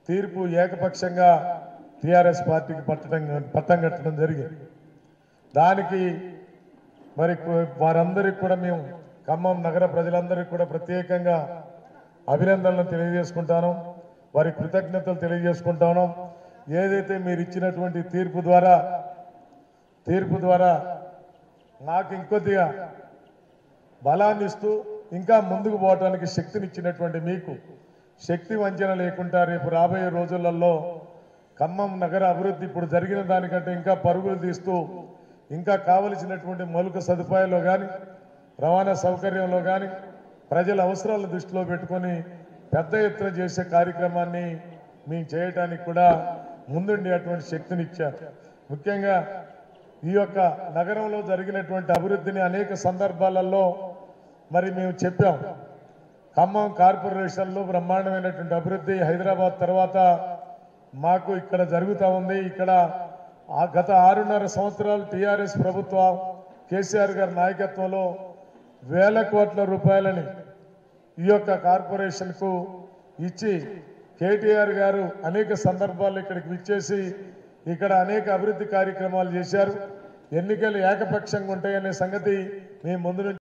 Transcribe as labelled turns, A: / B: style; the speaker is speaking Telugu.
A: తీర్పు ఏకపక్షంగా టీఆర్ఎస్ పార్టీకి పట్టడం పట్టం కట్టడం జరిగింది దానికి మరి కు- వారందరికీ కూడా మేము ఖమ్మం నగర ప్రజలందరికీ కూడా ప్రత్యేకంగా అభినందనలు తెలియజేసుకుంటాను వారి కృతజ్ఞతలు తెలియజేసుకుంటాను ఏదైతే మీరు ఇచ్చినటువంటి తీర్పు ద్వారా తీర్పు ద్వారా నాకు ఇంకొద్దిగా బలాన్ని ఇస్తూ ఇంకా ముందుకు పోవడానికి శక్తినిచ్చినటువంటి మీకు శక్తి వంచన లేకుండా రేపు రాబోయే రోజులలో ఖమ్మం నగర అభివృద్ధి ఇప్పుడు జరిగిన దానికంటే ఇంకా పరుగులు తీస్తూ ఇంకా కావలసినటువంటి మౌలిక సదుపాయాల్లో కానీ రవాణా సౌకర్యంలో కానీ ప్రజల అవసరాలను దృష్టిలో పెట్టుకొని పెద్ద ఎత్తున చేసే కార్యక్రమాన్ని మేము చేయటానికి కూడా ముందుండి అటువంటి శక్తినిచ్చారు ముఖ్యంగా ఈ యొక్క నగరంలో జరిగినటువంటి అభివృద్ధిని అనేక సందర్భాలలో మరి మేము చెప్పాం ఖమ్మం కార్పొరేషన్లో బ్రహ్మాండమైనటువంటి అభివృద్ధి హైదరాబాద్ తర్వాత మాకు ఇక్కడ జరుగుతూ ఉంది ఇక్కడ ఆ గత ఆరున్నర సంవత్సరాలు టీఆర్ఎస్ ప్రభుత్వం కేసీఆర్ గారి నాయకత్వంలో వేల కోట్ల రూపాయలని ఈ యొక్క కార్పొరేషన్కు ఇచ్చి కేటీఆర్ గారు అనేక సందర్భాల్లో ఇక్కడికి విచ్చేసి ఇక్కడ అనేక అభివృద్ధి కార్యక్రమాలు చేశారు ఎన్నికలు ఏకపక్షంగా ఉంటాయనే సంగతి మేము ముందు నుంచి